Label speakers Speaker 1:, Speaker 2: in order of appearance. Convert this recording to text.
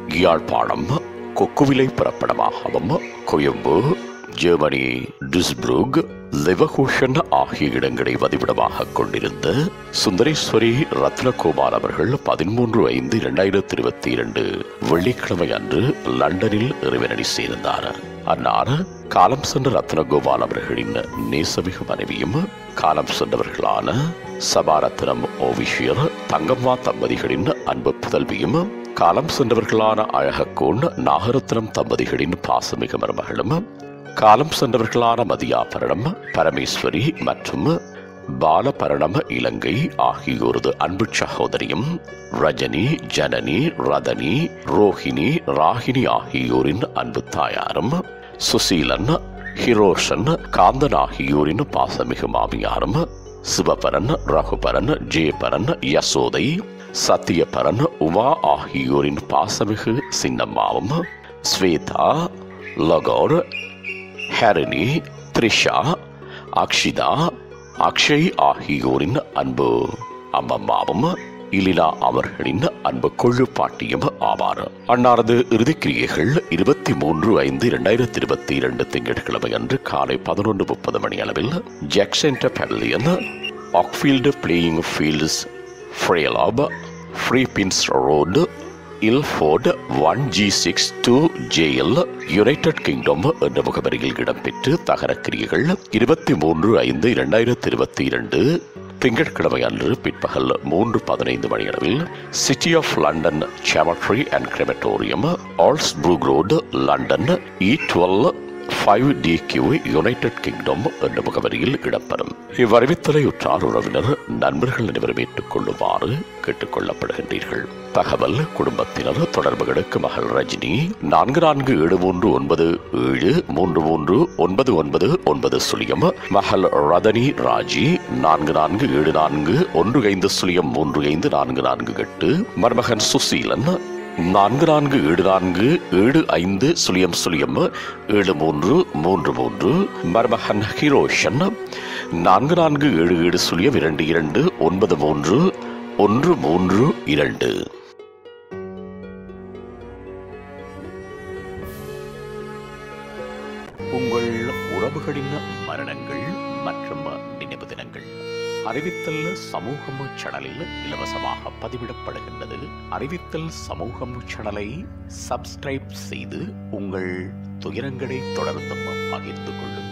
Speaker 1: யாழ்ப்பாணம் கொக்குவிலை புறப்படமாகவும் Colombo Germany Duisburg Leverkusen ஆகிய இடங்களை வதிவிடமாக கொண்டிருந்த சுந்தரேஸ்வரி ரத்னகுமார் அவர்கள் பதிமூன்று ஐந்து இரண்டாயிரத்தி இருபத்தி இரண்டு வெள்ளிக்கிழமை அன்று லண்டனில் இறைவனடி சேர்ந்தார் அன்னார் காலம் சென்ற ரத்னகோபால் அவர்களின் நேசமிகு மனைவியும் காலம் சென்றவர்களான சபாரத்னம் ஓவிஷியர் தங்கம்மா தம்பதிகளின் அன்பு புதல்வியும் காலம் சென்றவர்களான அழகக்கோன் நாகரத்னம் தம்பதிகளின் பாசமிகு மருமகளும் காலம் சென்றவர்களான மதியாபரணம் பரமேஸ்வரி மற்றும் பாலபரணம் இலங்கை ஆகியோரது அன்பு சகோதரியும் ரஜினி ஜனனி ரதனி ரோஹிணி ராகினி ஆகியோரின் அன்பு தாயாரும் சுசீலன் ஹிரோஷன் காந்தன் ஆகியோரின் பாசமிகு மாமியாரும் சிவபரன் ரகுபரன் ஜெயபரன் யசோதை சத்தியபரன் உமா ஆகியோரின் பாசமிகு சின்னம்மாவும் ஸ்வேதா லகோர் ஹரிணி த்ரிஷா அக்ஷிதா அக்ஷய் ஆகியோரின் அன்பு அம்மம்மாவும் இலினா அவர்களின் அன்பு கொள்ளு பாட்டியும் ஆவார் அன்னாரது இறுதிக்கிரியைகள் இருபத்தி மூன்று ஐந்து இரண்டாயிரத்தி இருபத்தி இரண்டு திங்கட்கிழமை அன்று காலை பதினொன்று முப்பது மணி அளவில் Jack Carter Pavilion Oakfield Playing Fields Fairlop ஃப்ரீ பின்ஸ் Road Ilford one G six two JL United Kingdom என்ற முகவரியில் இடம்பெற்று தகரக்கிரியைகள் இருபத்தி மூன்று ஐந்து இரண்டாயிரத்தி இருபத்தி இரண்டு திங்கட்கிழமை அன்று பிற்பகல் மூன்று பதினைந்து மணியளவில் City of London Cemetery and Crematorium Aldersbrook Road London E twelve five D Q United Kingdom என்ற முகவரியில் இடம்பெறும் இவ்வறிவித்தலை உற்றார் உறவினர் நண்பர்கள் அனைவரும் ஏற்றுக்கொள்ளுமாறு கேட்டுக்கொள்ளப்படுகின்றீர்கள் தகவல் குடும்பத்தினர் தொடர்புகளுக்கு மகள் ரஜினி நான்கு நான்கு ஏழு மூன்று ஒன்பது ஏழு மூன்று மூன்று ஒன்பது ஒன்பது ஒன்பது சுழியம் மகள் ரதனி ராஜி நான்கு நான்கு ஏழு நான்கு ஒன்று ஐந்து சுழியம் மூன்று ஐந்து நான்கு நான்கு எட்டு மருமகன் சுசீலன் நான்கு நான்கு ஏழு நான்கு ஏழு ஐந்து சுழியம் சுழியம் ஏழு மூன்று மூன்று மூன்று மருமகன் ஹிரோஷன் நான்கு நான்கு ஏழு ஏழு சுழியம் இரண்டு இரண்டு ஒன்பது மூன்று ஒன்று மூன்று இரண்டு உங்கள் உறவுகளின் மரணங்கள் மற்றும் நினைவு தினங்கள் அறிவித்தல் சமூகம் சேனலில் இலவசமாக பதிவிடப்படுகின்றது அறிவித்தல் சமூகம் சேனலை சப்ஸ்கிரைப் செய்து உங்கள் துயரங்களை தொடர்ந்தும் பகிர்ந்து கொள்ளுங்கள்